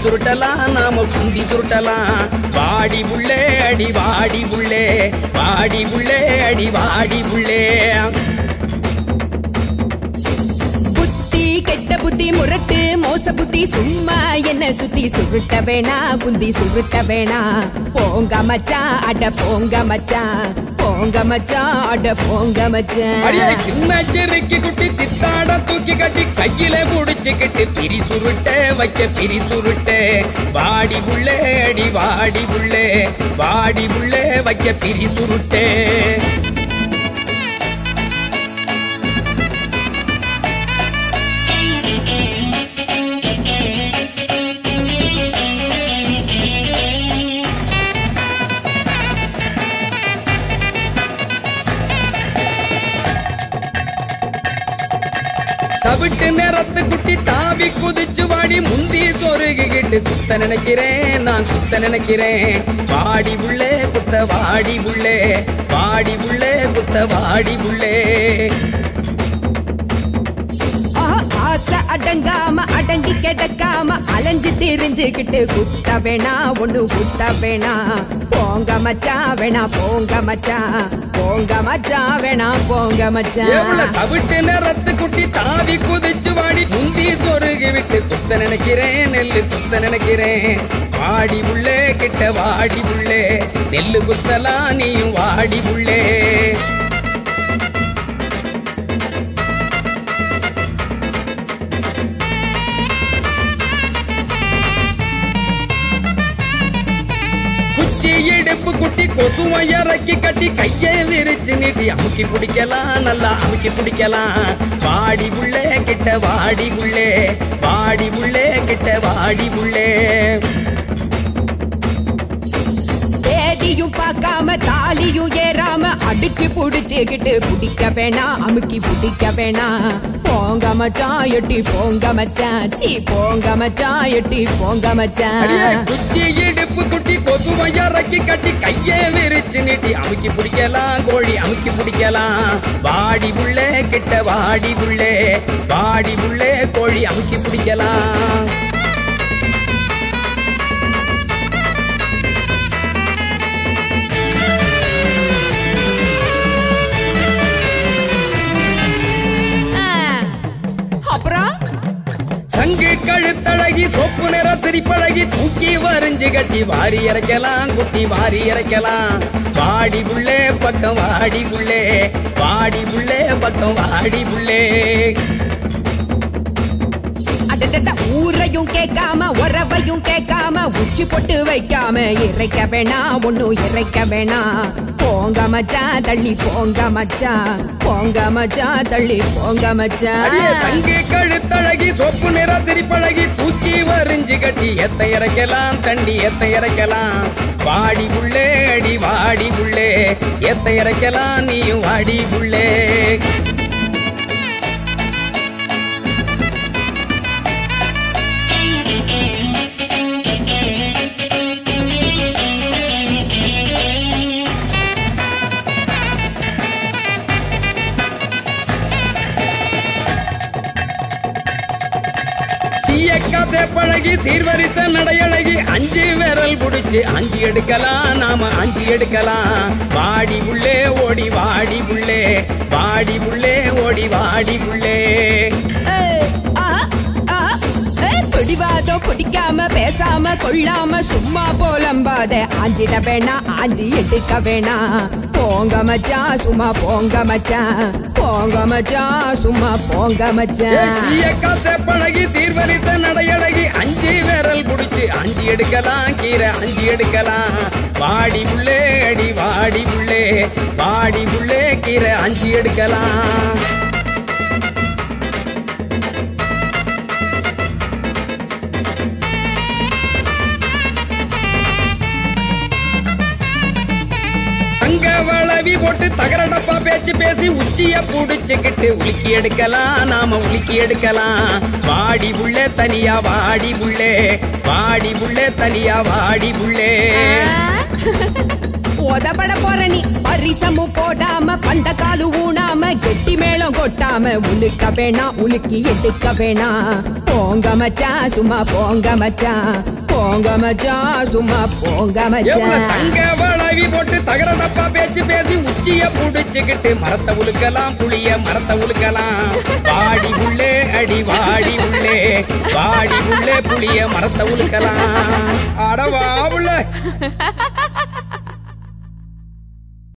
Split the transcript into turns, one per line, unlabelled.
சுருட்டலாம் நாம குந்தி சுருட்டலாம் வாடி புள்ளே அடி வாடி புள்ளே வாடி புள்ளே அடி வாடி புள்ளே
புத்தி கெட்ட புத்தி முரட்டு மோச புத்தி சும்மா என்ன சுத்தி சுருட்ட வேணா புந்தி சுருட்ட வேணா போங்க மச்சான் அட போங்க மச்சான் போங்க மச்சான் அட போங்க மச்சான்
அடியே சின்ன சிறுக்கி குட்டி சித்தாட தூக்கி கட்டி கையில புடிச்சுக்கிட்டு பிரி சுருட்ட வைக்க பிரி சுருட்ட வாடி புள்ளே அடி வாடி புள்ளே வாடி புள்ளே வைக்க பிரி சுருட்டே தவிட்டு நேரத்து குட்டி தாவி குதிச்சு வாடி முந்தி சொருகிக்கிட்டு குத்த நினைக்கிறேன் நான் குத்த நினைக்கிறேன் வாடி புள்ளே குத்த வாடி புள்ளே வாடி புள்ளே குத்த வாடி புள்ளே
ஆஹா, ஆசை அடங்காம அடங்கி கிடக்காம அலைஞ்சு திரிஞ்சுக்கிட்டு குத்த வேணா ஒண்ணு குத்த வேணா போங்க மச்சான் வேணா போங்க மச்சான் போங்க மச்சான் வேணா போங்க மச்சான்
எவ்வளவு தவிட்டு நேரத்து குட்டி தாவி குதிச்சு வாடி முந்தி சொருகி விட்டு குத்த நினைக்கிறேன் நெல்லு குத்த நினைக்கிறேன் வாடி புள்ளே கிட்ட வாடி புள்ளே நெல்லு குத்தலாம் நீயும் வாடி புள்ளே குச்சி இடுப்பு குட்டி கொசுவை இறக்கி கட்டி கையை விரிச்சு நீட்டி அமுக்கி பிடிக்கலாம் நல்லா அமுக்கி பிடிக்கலாம் வாடி புள்ளே கிட்ட வாடி புள்ளே வாடி புள்ளே கிட்ட வாடி புள்ளே
தேடியும் பார்க்காம தாலியும் ஏறாம அடிச்சு புடிச்சுக்கிட்டு பிடிக்க வேணாம் அமுக்கி பிடிக்க வேணாம் போங்க மச்சான் எட்டி போங்க மச்சான் சீ போங்க மச்சான் எட்டி போங்க
அடியே,
மச்சான்
குச்சி இடுப்பு குட்டி கொசுவை இறக்கி கட்டி கையை விரிச்சு நீட்டி அமுக்கி பிடிக்கலாம் கோழி அமுக்கி பிடிக்கலாம் வாடி புள்ளே கிட்ட வாடி புள்ளே வாடி புள்ளே கோழி அமுக்கி பிடிக்கலாம்
ஆ, அப்புறம்
சங்கு கழுத்தழகி சொப்பு நிற சிரிப்பழகி தூக்கி வரிஞ்சு கட்டி வாரி இறக்கலாம் குட்டி வாரி இறக்கலாம் வாடி புள்ளே பக்கம் வாடி புள்ளே வாடி புள்ளே பக்கம் வாடி புள்ளே
அடடட ஊரையும் கேட்காம உறவையும் கேட்காம உச்சி போட்டு வைக்காம இறைக்க வேணாம் ஒண்ணும் இறைக்க வேணாம் போங்க மச்சான் தள்ளி போங்க மச்சான் போங்க மச்சான் தள்ளி போங்க
அடியே
மச்சான்
சங்கு கழுத்தழகி சொப்பு நிற சிரிப்பழகி தூக்கி வரிஞ்சு கட்டி எத்த இறக்கலாம் தண்டி எத்த இறக்கலாம் வாடி புள்ளே அடி வாடி புள்ளே எத்த இறக்கலாம் நீயும் வாடி புள்ளே தீயக்காசை பழகி சீர்வரிச நடையழகி அஞ்சு விரல் புடிச்சு அஞ்சு எடுக்கலாம் நாம அஞ்சு எடுக்கலாம் வாடி புள்ளே ஓடி வாடி புள்ளே வாடி புள்ளே ஓடி வாடி புள்ளே
ஏய், ஆ, ஆ, ஏய், பிடிவாதம் பிடிக்காம பேசாம கொள்ளாம சும்மா போலம்பாத ஆஞ்சிட வேணாம் ஆஞ்சி எடுக்க வேணாம் போங்க மச்சான் சும்மா போங்க மச்சான் போங்க மச்சான் சும்மா போங்க மச்சான்
சீயக்காசை பழகி சீர்வரிச நடையழகி அஞ்சு விரல் புடிச்சு அஞ்சு எடுக்கலாம் கீரை அஞ்சு எடுக்கலாம் வாடி புள்ளே அடி வாடி புள்ளே வாடி புள்ளே கீரை அஞ்சு எடுக்கலாம் தங்க வளவி போட்டு தகர டப்பா பேச்சு பேசி உச்சிய புடிச்சுக்கிட்டு உலுக்கி எடுக்கலாம் நாம உலுக்கி எடுக்கலாம் வாடி புள்ளே தனியா வாடி புள்ளே வாடி புள்ளே தனியா வாடி புள்ளே
ஆ, உதப்பட போற நீ பரிசமும் போடாம பந்த காலு ஊனாம கெட்டி மேளம் கொட்டாம உலுக்க வேணாம் உலுக்கி எடுக்க வேணாம் போங்க மச்சான் சும்மா போங்க மச்சான் போங்க மச்சான் சும்மா போங்க
எவ்வளவு
மச்சான்
தங்க வளவி போட்டு தகர டப்பா பேச்சு பேசி உச்சிய புடிச்சுக்கிட்டு மரத்தை உழுக்கலாம் புளிய மரத்தை உழுக்கலாம் வாடி உள்ளே அடி வாடி உள்ளே வாடி உள்ளே புளிய மரத்தை உழுக்கலாம் அட வா உள்ள